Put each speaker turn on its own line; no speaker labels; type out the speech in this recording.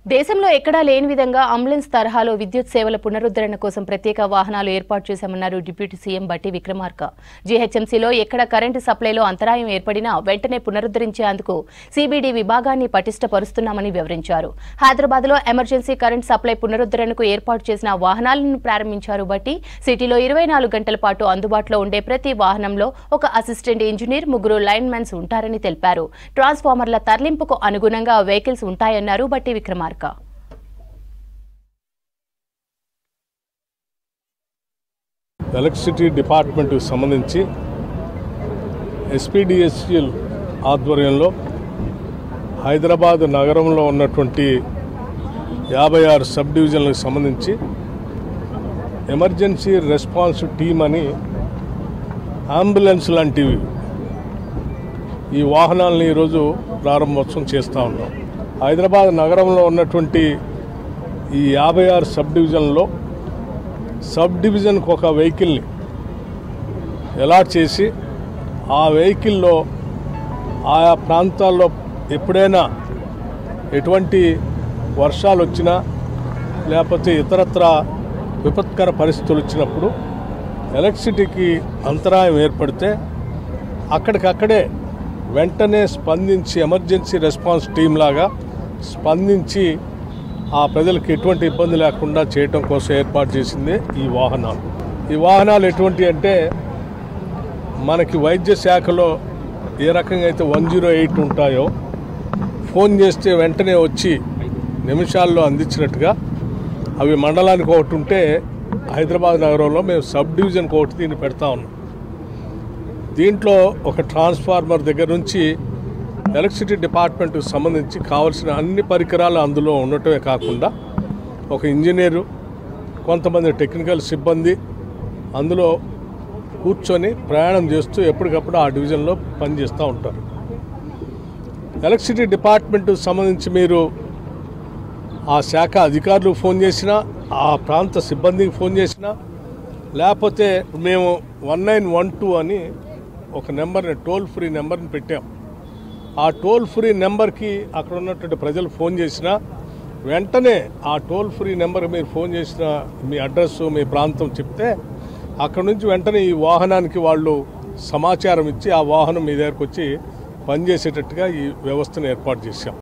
దేశంలో ఎక్కడా లేని విధంగా అంబులెన్స్ తరహాలో విద్యుత్ సేవల పునరుద్ధరణ కోసం ప్రత్యేక వాహనాలు ఏర్పాటు చేశామన్నారు డిప్యూటీ సీఎం బట్టి విక్రమార్క జీహెచ్ఎంసీలో ఎక్కడ కరెంటు సప్లైలో అంతరాయం ఏర్పడినా వెంటనే పునరుద్ధరించేందుకు సిబిడి విభాగాన్ని పటిష్టపరుస్తున్నామని వివరించారు హైదరాబాద్లో ఎమర్జెన్సీ కరెంట్ సప్లై పునరుద్ధరణకు ఏర్పాటు చేసిన వాహనాలను ప్రారంభించారు బట్టి సిటీలో ఇరవై నాలుగు గంటల పాటు అందుబాటులో ఉండే ప్రతి వాహనంలో ఒక అసిస్టెంట్ ఇంజనీర్ ముగ్గురు లైన్మెన్స్ ఉంటారని తెలిపారు ట్రాన్స్ఫార్మర్ల తరలింపుకు అనుగుణంగా వెహికల్స్ ఉంటాయన్నారు బట్టి విక్రమార్క
ఎలక్ట్రిసిటీ డిపార్ట్మెంట్కి సంబంధించి ఎస్పీడిఎస్ఎల్ ఆధ్వర్యంలో హైదరాబాద్ నగరంలో ఉన్నటువంటి యాభై ఆరు సబ్ డివిజన్లకు సంబంధించి ఎమర్జెన్సీ రెస్పాన్స్ టీమ్ అని అంబులెన్స్ లాంటివి ఈ వాహనాలను ఈరోజు ప్రారంభోత్సవం చేస్తూ ఉన్నాం హైదరాబాద్ నగరంలో ఉన్నటువంటి ఈ యాభై ఆరు సబ్ డివిజన్లో సబ్ డివిజన్కి ఒక వెహికల్ని అలాట్ చేసి ఆ వెహికల్లో ఆయా ప్రాంతాల్లో ఎప్పుడైనా ఎటువంటి వర్షాలు వచ్చినా లేకపోతే ఇతరత్ర విపత్కర పరిస్థితులు వచ్చినప్పుడు ఎలక్ట్రిసిటీకి అంతరాయం ఏర్పడితే అక్కడికక్కడే వెంటనే స్పందించి ఎమర్జెన్సీ రెస్పాన్స్ టీం లాగా స్పందించి ఆ ప్రజలకు ఎటువంటి ఇబ్బంది లేకుండా చేయటం కోసం ఏర్పాటు చేసిందే ఈ వాహనాలు ఈ వాహనాలు ఎటువంటి అంటే మనకి వైద్య శాఖలో ఏ రకంగా అయితే వన్ జీరో ఎయిట్ ఉంటాయో ఫోన్ చేస్తే వెంటనే వచ్చి నిమిషాల్లో అందించినట్టుగా అవి మండలానికి ఒకటి ఉంటే హైదరాబాద్ నగరంలో మేము సబ్ డివిజన్కి ఒకటి దీన్ని పెడతా ఉన్నాం దీంట్లో ఒక ట్రాన్స్ఫార్మర్ దగ్గర నుంచి ఎలక్ట్రిసిటీ డిపార్ట్మెంట్కి సంబంధించి కావలసిన అన్ని పరికరాలు అందులో ఉండటమే కాకుండా ఒక ఇంజనీరు కొంతమంది టెక్నికల్ సిబ్బంది అందులో కూర్చొని ప్రయాణం చేస్తూ ఎప్పటికప్పుడు ఆ డివిజన్లో పనిచేస్తూ ఉంటారు ఎలక్ట్రిసిటీ డిపార్ట్మెంట్కి సంబంధించి మీరు ఆ శాఖ అధికారులు ఫోన్ చేసినా ఆ ప్రాంత సిబ్బందికి ఫోన్ చేసినా లేకపోతే మేము వన్ నైన్ వన్ టూ అని ఒక నెంబర్ని టోల్ ఫ్రీ నెంబర్ని పెట్టాం ఆ టోల్ ఫ్రీ నెంబర్కి అక్కడ ఉన్నటువంటి ప్రజలు ఫోన్ చేసినా వెంటనే ఆ టోల్ ఫ్రీ నెంబర్ మీరు ఫోన్ చేసిన మీ అడ్రస్ మీ ప్రాంతం చెప్తే అక్కడ నుంచి వెంటనే ఈ వాహనానికి వాళ్ళు సమాచారం ఇచ్చి ఆ వాహనం మీ దగ్గరకు వచ్చి పనిచేసేటట్టుగా ఈ వ్యవస్థను ఏర్పాటు చేశాం